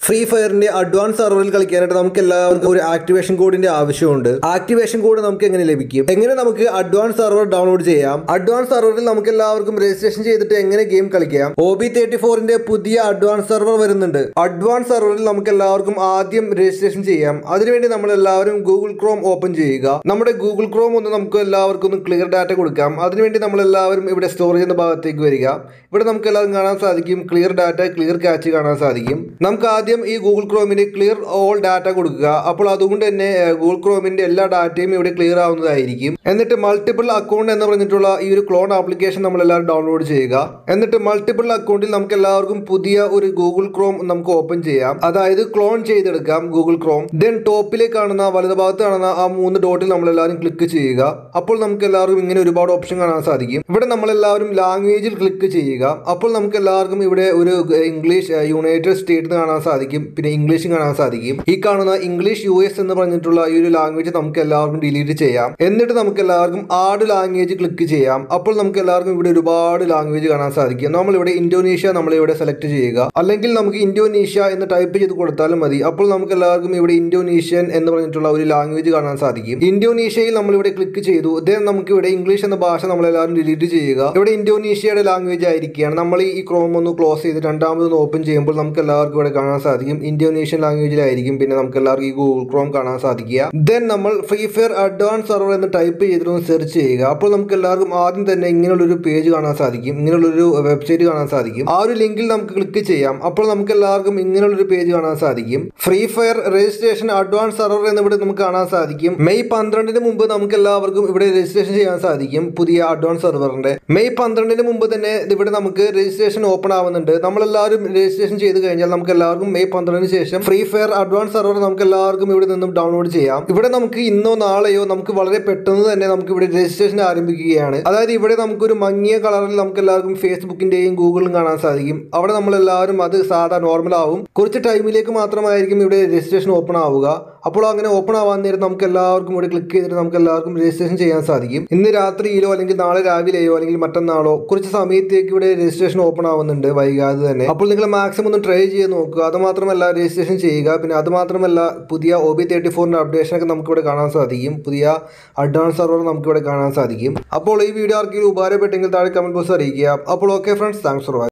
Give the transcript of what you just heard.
free ഫയറിന്റെ advance സെർവറിൽ കളിക്കാനായിട്ട് നമുക്ക് എല്ലാവർക്കും ഒരു ആക്ടിവേഷൻ കോഡിന്റെ ആവശ്യമുണ്ട് ആക്ടിവേഷൻ കോഡ് നമുക്ക് എങ്ങനെ ലഭിക്കും എങ്ങനെ നമുക്ക് അഡ്വാൻസ് സെർവർ ഡൗൺലോഡ് ചെയ്യാം അഡ്വാൻസ് സെർവറിൽ നമുക്ക് എല്ലാവർക്കും രജിസ്ട്രേഷൻ ചെയ്തിട്ട് എങ്ങനെ ഗെയിം കളിക്കാം ഒ ബി തേർട്ടി ഫോറിന്റെ പുതിയ അഡ്വാൻസ് സെർവർ വരുന്നുണ്ട് അഡ്വാൻസ് സെർവറിൽ നമുക്ക് എല്ലാവർക്കും ആദ്യം രജിസ്ട്രേഷൻ ചെയ്യാം അതിനുവേണ്ടി നമ്മൾ എല്ലാവരും ഗൂഗിൾ ക്രോം ഓപ്പൺ ചെയ്യുക നമ്മുടെ ഗൂഗിൾ ക്രോം ഒന്ന് നമുക്ക് എല്ലാവർക്കും ഒന്ന് ക്ലിയർ ഡാറ്റ കൊടുക്കാം അതിനുവേണ്ടി നമ്മൾ എല്ലാവരും ഇവിടെ സ്റ്റോറേജ് എന്ന ഭാഗത്തേക്ക് വരിക ഇവിടെ നമുക്ക് എല്ലാവരും കാണാൻ സാധിക്കും ക്ലിയർ ഡാറ്റ ക്ലിയർ ക്യാച്ച് കാണാൻ സാധിക്കും നമുക്ക് ആദ്യം ഈ ഗൂഗിൾ ക്രോമിന് ക്ലിയർ ഓൾ ഡാറ്റ കൊടുക്കുക അപ്പോൾ അതുകൊണ്ട് തന്നെ ഏഹ്, ഗൂഗിൾ ക്രോമിന്റെ എല്ലാ ഡാറ്റയും ഇവിടെ ക്ലിയർ ആവുന്നതായിരിക്കും എന്നിട്ട് മൾട്ടിപ്പിൾ അക്കൗണ്ട് എന്ന് പറഞ്ഞിട്ടുള്ള ഈ ഒരു ക്ലോൺ ആപ്ലിക്കേഷൻ നമ്മൾ എല്ലാവരും ഡൗൺലോഡ് ചെയ്യുക എന്നിട്ട് മൾട്ടിപ്പിൾ അക്കൗണ്ടിൽ നമുക്ക് എല്ലാവർക്കും പുതിയ ഒരു ഗൂഗിൾ ക്രോം നമുക്ക് ഓപ്പൺ ചെയ്യാം അതായത് ക്ലോൺ ചെയ്തെടുക്കാം ഗൂഗിൾ ക്രോം ദെൻ ടോപ്പിലേക്ക് കാണുന്ന വലതുഭാഗത്ത് കാണുന്ന ആ മൂന്ന് ഡോട്ടിൽ നമ്മൾ എല്ലാവരും ക്ലിക്ക് ചെയ്യുക അപ്പോൾ നമുക്ക് എല്ലാവർക്കും ഇങ്ങനെ ഒരുപാട് ഓപ്ഷൻ കാണാൻ സാധിക്കും ഇവിടെ നമ്മൾ എല്ലാവരും ലാംഗ്വേജിൽ ക്ലിക്ക് ചെയ്യുക അപ്പോൾ നമുക്ക് എല്ലാവർക്കും ഇവിടെ ഒരു ഇംഗ്ലീഷ് യുണൈറ്റഡ് സ്റ്റേറ്റ് കാണാൻ സാധിക്കും പിന്നെ ഇംഗ്ലീഷും കാണാൻ സാധിക്കും ഈ കാണുന്ന ഇംഗ്ലീഷ് യു എസ് എന്ന് പറഞ്ഞിട്ടുള്ള ഈ ഒരു ലാംഗ്വേജ് നമുക്ക് എല്ലാവർക്കും ഡിലീറ്റ് ചെയ്യാം എന്നിട്ട് നമുക്ക് എല്ലാവർക്കും ആഡ് ലാംഗ്വേജ് ക്ലിക്ക് ചെയ്യാം അപ്പോൾ നമുക്ക് എല്ലാവർക്കും ഇവിടെ ഒരുപാട് ലാംഗ്വേജ് കാണാൻ സാധിക്കും നമ്മൾ ഇവിടെ ഇന്തോനേഷ്യ നമ്മൾ ഇവിടെ സെലക്ട് ചെയ്യുക അല്ലെങ്കിൽ നമുക്ക് ഇന്തോനേഷ്യ എന്ന് ടൈപ്പ് ചെയ്ത് കൊടുത്താലും മതി അപ്പോൾ നമുക്ക് എല്ലാവർക്കും ഇവിടെ ഇന്തോനേഷ്യൻ എന്ന് പറഞ്ഞിട്ടുള്ള ഒരു ലാംഗ്വേജ് കാണാൻ സാധിക്കും ഇന്തോനേഷ്യയിൽ നമ്മൾ ഇവിടെ ക്ലിക്ക് ചെയ്തു ദെൻ നമുക്ക് ഇവിടെ ഇംഗ്ലീഷ് എന്ന ഭാഷ നമ്മൾ എല്ലാവരും ഡിലീറ്റ് ചെയ്യുക ഇവിടെ ഇന്തോനേഷ്യയുടെ ലാംഗ്വേജ് ആയിരിക്കുകയാണ് നമ്മൾ ഈ ക്രോം ഒന്ന് ക്ലോസ് ചെയ്ത് രണ്ടാമതൊന്ന് ഓപ്പൺ ചെയ്യുമ്പോൾ നമുക്ക് എല്ലാവർക്കും ഇവിടെ കാണാൻ സാധിക്കും ഇന്തോനേഷ്യൻ ലാംഗ്വേജിലായിരിക്കും പിന്നെ നമുക്ക് എല്ലാവർക്കും ഈ ഗൂഗിൾ ക്രോം കാണാൻ സാധിക്കുക ദെൻ നമ്മൾ ഫ്രീ ഫയർ അഡ്വാൻസ് സെർവർ എന്ന് ടൈപ്പ് ചെയ്തിട്ടൊന്ന് സെർച്ച് ചെയ്യുക അപ്പോൾ നമുക്ക് എല്ലാവർക്കും ആദ്യം തന്നെ ഇങ്ങനെയുള്ളൊരു പേജ് കാണാൻ സാധിക്കും ഇങ്ങനെയുള്ളൊരു വെബ്സൈറ്റ് കാണാൻ സാധിക്കും ആ ഒരു ലിങ്കിൽ നമുക്ക് ക്ലിക്ക് ചെയ്യാം അപ്പോൾ നമുക്ക് എല്ലാവർക്കും ഇങ്ങനെയുള്ളൊരു പേജ് കാണാൻ സാധിക്കും Free Fire registration advance server എന്നിവിടെ നമുക്ക് കാണാൻ സാധിക്കും മെയ് പന്ത്രണ്ടിന് മുമ്പ് നമുക്ക് എല്ലാവർക്കും ഇവിടെ രജിസ്ട്രേഷൻ ചെയ്യാൻ സാധിക്കും പുതിയ അഡ്വാൻസ് സെർവറിന്റെ മെയ് പന്ത്രണ്ടിന് മുമ്പ് തന്നെ ഇവിടെ നമുക്ക് രജിസ്ട്രേഷൻ ഓപ്പൺ ആവുന്നുണ്ട് നമ്മളെല്ലാവരും രജിസ്ട്രേഷൻ ചെയ്ത് കഴിഞ്ഞാൽ നമുക്ക് എല്ലാവർക്കും മെയ് പന്ത്രണ്ടിന് ശേഷം ഫ്രീ ഫയർ അഡ്വാൻസ് സെർവർ നമുക്ക് എല്ലാവർക്കും ഇവിടെ നിന്നും ഡൗൺലോഡ് ചെയ്യാം ഇവിടെ നമുക്ക് ഇന്നോ നാളെയോ നമുക്ക് വളരെ പെട്ടെന്ന് തന്നെ നമുക്ക് ഇവിടെ രജിസ്ട്രേഷൻ ആരംഭിക്കുകയാണ് അതായത് ഇവിടെ നമുക്കൊരു മങ്ങിയ കളറിൽ നമുക്ക് എല്ലാവർക്കും ഫേസ്ബുക്കിന്റെയും ഗൂഗിളും കാണാൻ സാധിക്കും അവിടെ നമ്മളെല്ലാവരും അത് സാധാ നോർമൽ ആവും കുറച്ച് ടൈമിലേക്ക് മാത്രമായിരിക്കും ഇവിടെ രജിസ്ട്രേഷൻ ഓപ്പൺ ആവുക അപ്പോൾ അങ്ങനെ ഓപ്പൺ ആവാൻ നേരം നമുക്ക് എല്ലാവർക്കും ഇവിടെ ക്ലിക്ക് ചെയ്തിട്ട് നമുക്ക് എല്ലാവർക്കും രജിസ്ട്രേഷൻ ചെയ്യാൻ സാധിക്കും ഇന്ന് രാത്രിയിലോ അല്ലെങ്കിൽ നാളെ രാവിലെയോ അല്ലെങ്കിൽ മറ്റന്നാളോ കുറച്ച് സമയത്തേക്ക് ഇവിടെ രജിസ്ട്രേഷൻ ഓപ്പൺ ആവുന്നുണ്ട് വൈകാതെ തന്നെ അപ്പോൾ നിങ്ങൾ മാക്സിമം ഒന്ന് ട്രൈ ചെയ്ത് നോക്കുക അത് മാത്രമല്ല രജിസ്ട്രേഷൻ ചെയ്യുക പിന്നെ അത് മാത്രമല്ല പുതിയ ഒ ബി തേർട്ടി ഫോറിന്റെ അപ്ഡേഷൻ ഒക്കെ നമുക്ക് ഇവിടെ കാണാൻ സാധിക്കും പുതിയ അഡ്വാൻസ് സെർവർ നമുക്ക് ഇവിടെ കാണാൻ സാധിക്കും അപ്പോൾ ഈ വീഡിയോ ആർക്കെങ്കിലും ഉപകാരപ്പെട്ടെങ്കിൽ താഴെ കമന്റ് ബോക്സ് അറിയിക്കുക അപ്പോൾ okay friends thanks for watching